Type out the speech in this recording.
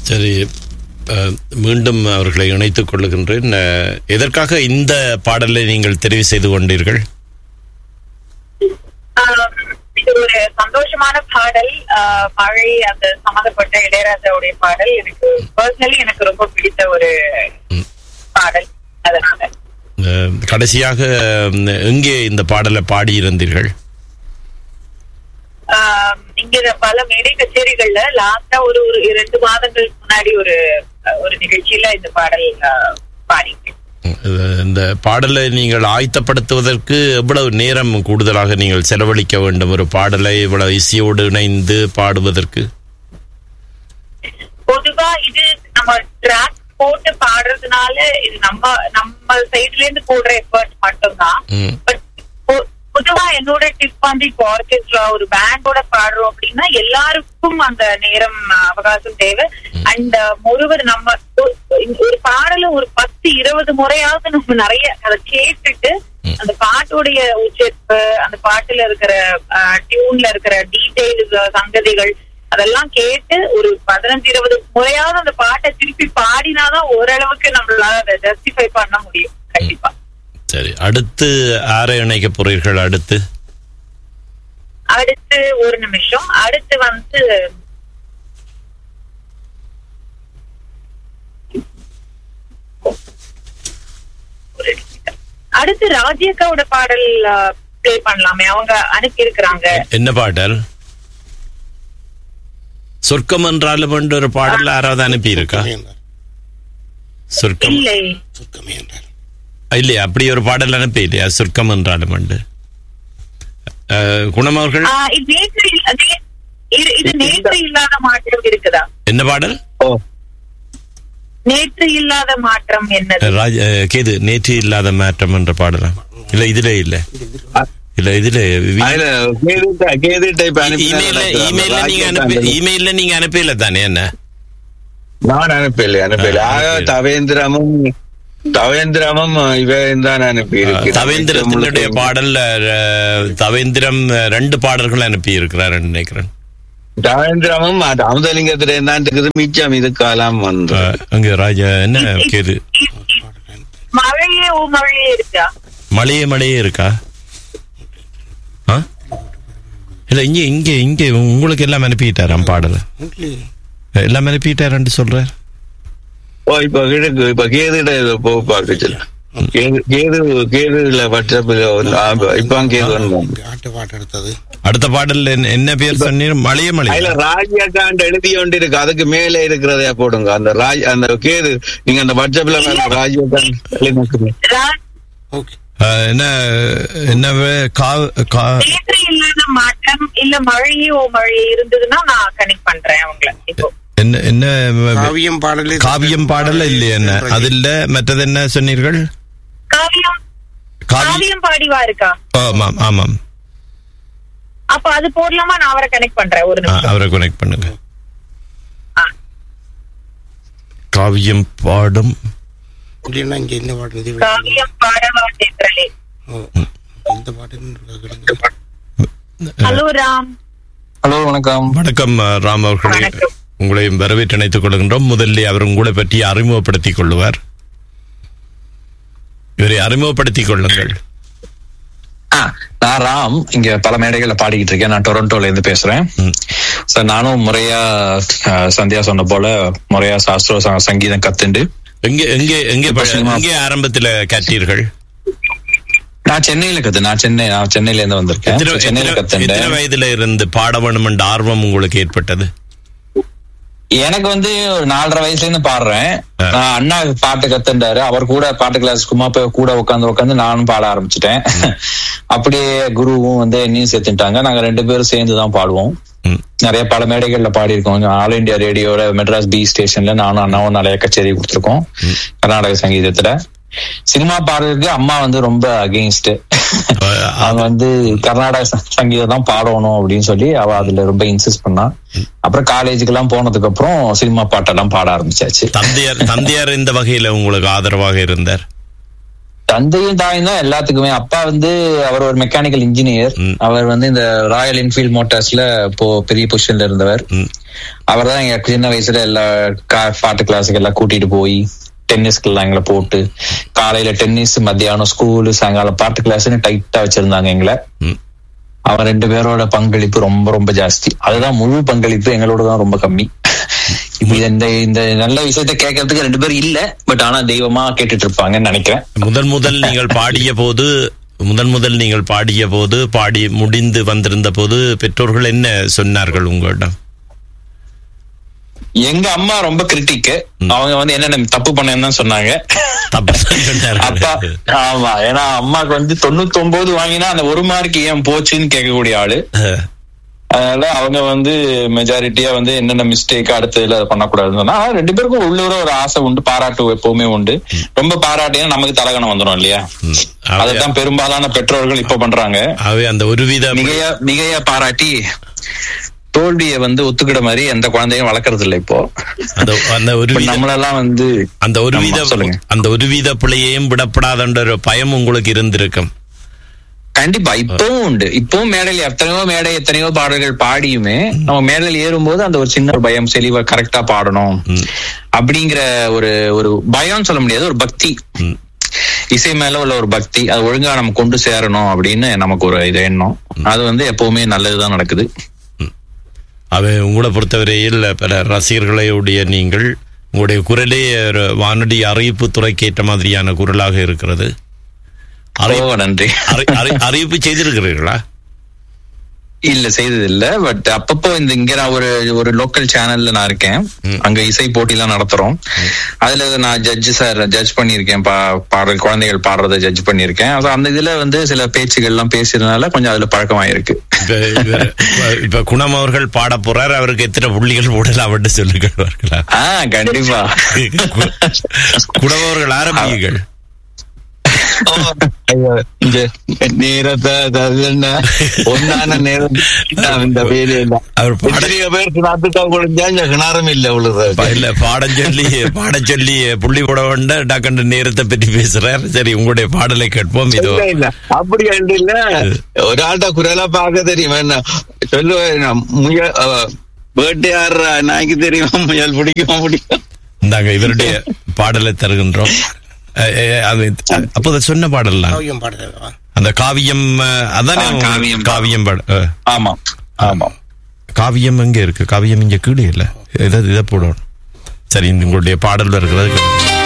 சரி அஹ், மீண்டும் அவர்களை இணைத்துக் கொள்ளுகின்றேன் அஹ், எதற்காக இந்த பாடலை நீங்கள் தெரிவு செய்து கொண்டீர்கள் ஆஹ் இது ஒரு சந்தோஷமான பாடல் ஆஹ் மழை அந்த சம்மந்தப்பட்ட இளையராஜாவுடைய பாடல் எனக்கு பர்சனலி எனக்கு ரொம்ப பிடித்த ஒரு பாடல் அதனால அஹ், கடைசியாக அஹ், எங்கே இந்த பாடலை பாடியிருந்தீர்கள் ஆஹ் இங்க பல மேடை கச்சேரிகள்ல லாஸ்டா ஒரு ஒரு இரண்டு மாதங்களுக்கு முன்னாடி ஒரு அஹ், ஒரு நிகழ்ச்சியில இந்த பாடல் ஆஹ், பாடியிருக்கேன் அஹ், இந்த பாடலை நீங்கள் ஆயத்தப்படுத்துவதற்கு எவ்வளவு நேரம் கூடுதலாக நீங்கள் செலவழிக்க வேண்டும் ஒரு பாடலை இவ்வளவு இசையோடு இணைந்து பாடுவதற்கு பொதுவா இது நம்ம ட்ராக் போட்டு பாடுறதுனால இது நம்ம நம்ம சைடுல இருந்து போடுற எஃபர்ட் மட்டும்தான் ம். பட் பொதுவா என்னோட டிப் வந்து இப்போ ஆர்கெஸ்ட்ரா ஒரு பேண்டோட பாடுறோம் அப்படின்னா எல்லாருக்கும் அந்த நேரம் அஹ், அவகாசம் தேவை அண்ட் ஒருவர் நம்ம ஒரு- ஒரு பாடல ஒரு பத்து இருபது முறையாவது நம்ம நிறைய அதை கேட்டுட்டு அந்த பாட்டுடைய உச்சரிப்பு அந்த பாட்டுல இருக்கிற டியூன்ல இருக்கிற டீடைல்ஸ் சங்கதிகள் அதெல்லாம் கேட்டு ஒரு பதினஞ்சு இருபது முறையாவது அந்த பாட்டை திருப்பி பாடினாதான் ஓரளவுக்கு நம்மளால அதை ஜஸ்டிஃபை பண்ண முடியும் கண்டிப்பா சரி அடுத்து யாரை இணைக்க போறீர்கள் அடுத்து அடுத்து ஒரு நிமிஷம் அடுத்து வந்து ஒரு நிமிஷம். அடுத்து ராஜியக்காவோட பாடல் ப்ளே பண்ணலாமே அவங்க அனுப்பி இருக்கிறாங்க என்ன பாடல் சொர்க்கம் என்றாலும் என்று ஒரு பாடல் யாராவது அனுப்பி இருக்கா சொர்க்கம் இல்லை சுத்தமே என்றார் இல்லையா அப்படி ஒரு பாடல் அனுப்பி இல்லையா சொர்க்கம் என்றாலும் உண்டு அஹ், குணம் அவர்கள் ஆ, இது நேற்று இல்ல- நே- இது இது நேற்று இல்லாத மாற்றம் இருக்குதா என்ன பாடல் ஓ நேற்று இல்லாத மாற்றம் என்னது ராஜ அஹ், கேது நேற்று இல்லாத மாற்றம் என்ற பாடலாம் இல்ல இதுல இல்ல இல்ல இதுல வி- அதுல கேது ட- கேது டைப் இமெயில்ல இமெயில்ல நீங்க அனுப்பி இமெயில்ல நீங்க அனுப்பல தானே என்ன நான் அனுப்பல அனுப்பல ஆ, ஆக அனுப்பல. தவேந்திரமும் தவேந்திரமும் இவன் தான் அனுப்பி இருக்கு தவேந்திரத்தினுடைய பாடல் அஹ், தவேந்திரம் அஹ், ரெண்டு பாடல்கள் அனுப்பி இருக்கிறாருன்னு நினைக்கிறேன் தவேந்திரமும் அது அமுதலிங்கத்துல தான் இருக்குது மிச்சம் இதுக்கெல்லாம் வந்து அஹ், அங்க ராஜா என்ன கேது மழையே ஓ மழையே இருக்கா மழையே மழையே இருக்கா ஆ? இல்ல இங்க இங்க இங்க உங்களுக்கு எல்லாம் அனுப்பிட்டாராம் பாடல எல்லாம் அனுப்பிட்டாரான்னு சொல்றார் ஓ இப்ப கிழக்கு இப்ப கேதுட போ பார்க்கல கேது கேது கேதுல வாட்ஸ்அப்ல இப்ப கேது வந்தோம் ஆட்டு பாட்டு எடுத்தது அடுத்த பாடல்ல என்ன- என்ன பேர் சொன்னீங்க மழையே மழை அதுல ராஜ்யகாண்ட் எழுதி கொண்டு இருக்கு அதுக்கு மேல இருக்கிறதையா போடுங்க அந்த ராஜ் அந்த கேது நீங்க அந்த வாட்ஸ்அப்ல ராஜ்யகாண்ட் எழுதி ரா- ஓகே என்ன என்ன வே- கா- கா- நேற்று இல்லாத மாற்றம் இல்ல மழையே ஓ மழையே இருந்ததுன்னா நான் கனெக்ட் பண்றேன் அவங்கள இப்போ என்ன என்ன காவியம் பாடலே காவியம் பாடல இல்லையா என்ன அது இல்ல மற்றது என்ன சொன்னீர்கள் காவியம் காவி காவியம் பாடிவா இருக்கா ஆமாம் ஆமாம் அப்ப அது போடலாமா நான் அவரை கனெக்ட் பண்றேன் ஒரு ஆ, நிமிஷம் அவரை கனெக்ட் பண்ணுங்க ஆ. காவியம் பாடும் இல்லைன்னா இங்க என்ன பாட்டு இது காவியம் பாடவா தேற்றலே ஓ, இந்த பாட்டு கிடங்க ஹலோ ராம் ஹலோ வணக்கம் வணக்கம் அஹ், ராம் அவர்களே வணக்கம். உங்களையும் வரவேற்று இணைத்துக் கொள்கின்றோம் முதலில் அவர் உங்களை பற்றி அறிமுகப்படுத்திக் கொள்ளுவார் இவரை அறிமுகப்படுத்திக் கொள்ளுங்கள் ஆ, நான் ராம் இங்க பல மேடைகள்ல பாடிக்கிட்டு இருக்கேன் நான் டொரண்டோல இருந்து பேசுறேன் ம். So, நானும் முறையா அஹ், சந்தியா சொன்ன போல முறையா சாஸ்திர ச- சங்கீதம் கத்துண்டு எங்கே எங்கே எங்கே ப- சினிமா- எங்கே ஆரம்பத்தில் கற்றீர்கள் நான் சென்னையில கத்து நான் சென்னை நான் சென்னையில இருந்து வந்திருக்கேன் எத்தனை So, சென்னையில எத்தனை- எத்தனை கத்துண்டேன் வயதுல இருந்து பாட வேணும் என்ற ஆர்வம் உங்களுக்கு ஏற்பட்டது எனக்கு வந்து ஒரு நாலரை வயசுல இருந்து பாடுறேன் ஆ. நான் அண்ணா பாட்டு கத்துண்டாரு அவர் கூட பாட்டு கிளாஸ் சும்மா போய் கூட உட்காந்து உட்காந்து நானும் பாட ஆரம்பிச்சிட்டேன் அப்படியே குருவும் வந்து என்னையும் சேர்த்துட்டாங்க நாங்க ரெண்டு பேரும் சேர்ந்து தான் பாடுவோம் ம். நிறைய பல மேடைகள்ல பாடியிருக்கோம் ஆல் இந்தியா ரேடியோல மெட்ராஸ் பி ஸ்டேஷன்ல நானும் அண்ணாவும் நிறைய கச்சேரி கொடுத்துருக்கோம் கர்நாடக சங்கீதத்துல சினிமா பாடுறதுக்கு அம்மா வந்து ரொம்ப அகெயின்ஸ்ட் அவங்க வந்து கர்நாடக ச- சங்கீதம் தான் பாடணும் அப்படின்னு சொல்லி அவ அதுல ரொம்ப இன்சிஸ்ட் பண்ணா அப்புறம் காலேஜுக்கு எல்லாம் போனதுக்கு அப்புறம் சினிமா பாட்டெல்லாம் பாட ஆரம்பிச்சாச்சு தந்தையார் தந்தையார் இந்த வகையில உங்களுக்கு ஆதரவாக இருந்தார் தந்தையும் தாயும் தான் எல்லாத்துக்குமே அப்பா வந்து அவர் ஒரு மெக்கானிக்கல் இன்ஜினியர் ம். அவர் வந்து இந்த ராயல் என்ஃபீல்ட் மோட்டார்ஸ்ல இப்போ பெரிய பொசிஷன்ல இருந்தவர் ம். அவர் தான் எங்க சின்ன வயசுல எல்லா கா- பாட்டு கிளாஸுக்கு எல்லாம் கூட்டிட்டு போய் டென்னிஸ்க்கு எல்லாம் எங்களை போட்டு காலையில டென்னிஸ் மத்தியானம் ஸ்கூலு சாயங்காலம் பாட்டு கிளாஸ்னு டைட்டா வச்சிருந்தாங்க எங்களை ம். அவன் ரெண்டு பேரோட பங்களிப்பு ரொம்ப ரொம்ப ஜாஸ்தி அதுதான் முழு பங்களிப்பு எங்களோட தான் ரொம்ப கம்மி இப்ப இந்த இந்த நல்ல விஷயத்த கேட்கறதுக்கு ரெண்டு பேரும் இல்ல பட் ஆனா தெய்வமா கேட்டுட்டு இருப்பாங்கன்னு நினைக்கிறேன் முதன் முதல் நீங்கள் பாடிய போது முதன் முதல் நீங்கள் பாடிய போது பாடி முடிந்து வந்திருந்த போது பெற்றோர்கள் என்ன சொன்னார்கள் உங்களிடம் எங்க அம்மா ரொம்ப கிரிட்டிக் அவங்க வந்து என்னென்ன தப்பு பண்ணேன்னு தான் சொன்னாங்க தப்பு சொன்னார்கள். அப்பா ஆமா ஏன்னா அம்மாக்கு வந்து தொண்ணூத்தி ஒன்பது வாங்கினா அந்த ஒரு மார்க் ஏன் போச்சுன்னு கேட்கக்கூடிய ஆளு அஹ், அதனால அவங்க வந்து மெஜாரிட்டியா வந்து என்னென்ன மிஸ்டேக் அடுத்ததுல அதை பண்ணக்கூடாதுன்னு சொன்னா ஆனா ரெண்டு பேருக்கும் உள்ளூர ஒரு ஆசை உண்டு பாராட்டு எப்பவுமே உண்டு ரொம்ப பாராட்டினா நமக்கு தலகணம் வந்துடும் இல்லையா ம். ஆகவே- அதைத்தான் பெரும்பாலான பெற்றோர்கள் இப்ப பண்றாங்க ஆகவே அந்த ஒருவித மிகையா மிகையா பாராட்டி தோல்வியை வந்து ஒத்துக்கிட மாதிரி எந்த குழந்தையும் வளர்க்கறது இல்ல இப்போ அந்த அந்த இப்ப ஒருவித நம்மளெல்லாம் வந்து அந்த ஒருவித ஆமா, சொல்லுங்க. அந்த ஒருவித பிள்ளையையும் விடப்படாதன்ற ஒரு பயம் உங்களுக்கு இருந்திருக்கும் கண்டிப்பா இப்பவும் உண்டு இப்பவும் மேடையில் எத்தனையோ மேடை எத்தனையோ பாடல்கள் பாடியுமே நம்ம மேடையில் ஏறும்போது அந்த ஒரு சின்ன ஒரு பயம் செலிவா கரெக்டா பாடணும் ம். அப்படிங்கிற ஒரு ஒரு பயம்னு சொல்ல முடியாது ஒரு பக்தி ம். இசை மேல உள்ள ஒரு பக்தி அது ஒழுங்கா நம்ம கொண்டு சேரணும் அப்படின்னு நமக்கு ஒரு இது எண்ணம் அது வந்து எப்பவுமே நல்லதுதான் நடக்குது அவை உங்களை பொறுத்தவரையில் பல ரசிகர்களையுடைய நீங்கள் உங்களுடைய குரலே ஒரு வானொலி அறிவிப்பு துறைக்கு ஏற்ற மாதிரியான குரலாக இருக்கிறது அறி- ஓ நன்றி அறி- அறி- அறிவிப்பு செய்திருக்கிறீர்களா இல்ல செய்தது இல்ல பட் அப்பப்போ இந்த இங்க நான் ஒரு ஒரு லோக்கல் சேனல்ல நான் இருக்கேன் ம். அங்க இசை போட்டி எல்லாம் நடத்துறோம் அதுல நான் ஜட்ஜ் சார் ஜட்ஜ் பண்ணியிருக்கேன் பா- பாடல் குழந்தைகள் பாடுறத ஜட்ஜ் பண்ணியிருக்கேன் அது அந்த இதுல வந்து சில பேச்சுகள் எல்லாம் பேசுறதுனால கொஞ்சம் அதுல பழக்கமாயிருக்கு இப்ப இவர்- இப்ப- இப்ப குணம் அவர்கள் பாட போறார் அவருக்கு எத்தனை புள்ளிகள் போடலாம் அப்படின்னு சொல்லுகிறார்களா ஆஹ் கண்டிப்பா குணம் அவர்கள் ஆரம்பியுங்கள் இந்த நேரத்தை தள்ளன ஒன்னான நேரம் இந்த வேலையில அவர் பாட எத்தனையோ பேர் கிணத்துக்கா குழஞ்சா இந்த கிணறும் இல்ல உழுது ப- இல்ல பாடம் சொல்லி பாடம் சொல்லி புள்ளி போட வேண்டாம் டக்குன்னு நேரத்தை பற்றி பேசுறார் சரி உங்களுடைய பாடலை கேட்போம் இது இல்ல இல்ல அப்படி அண்டு இல்ல ஒரு ஆள்கிட்ட குரலா பார்க்க தெரியுமா என்ன சொல்லுவேன் முயல் வேட்டையாடுற நாய்க்கு தெரியுமா முயல் பிடிக்குமா பிடிக்கும் இந்தாங்க இவருடைய பாடலை தருகின்றோம் அஹ், அஹ், அது அப்போ அதை சொன்ன பாடல் தான் காவியம் பாடுறவா அந்த காவியம் அஹ், அதானே ஆ, காவியம். காவியம் பாட அஹ், ஆமா ஆமா காவியம் எங்க இருக்கு காவியம் இங்க கீழே இல்ல இதை இதை போடணும் சரி இந்த உங்களுடைய பாடல் இருக்கிறது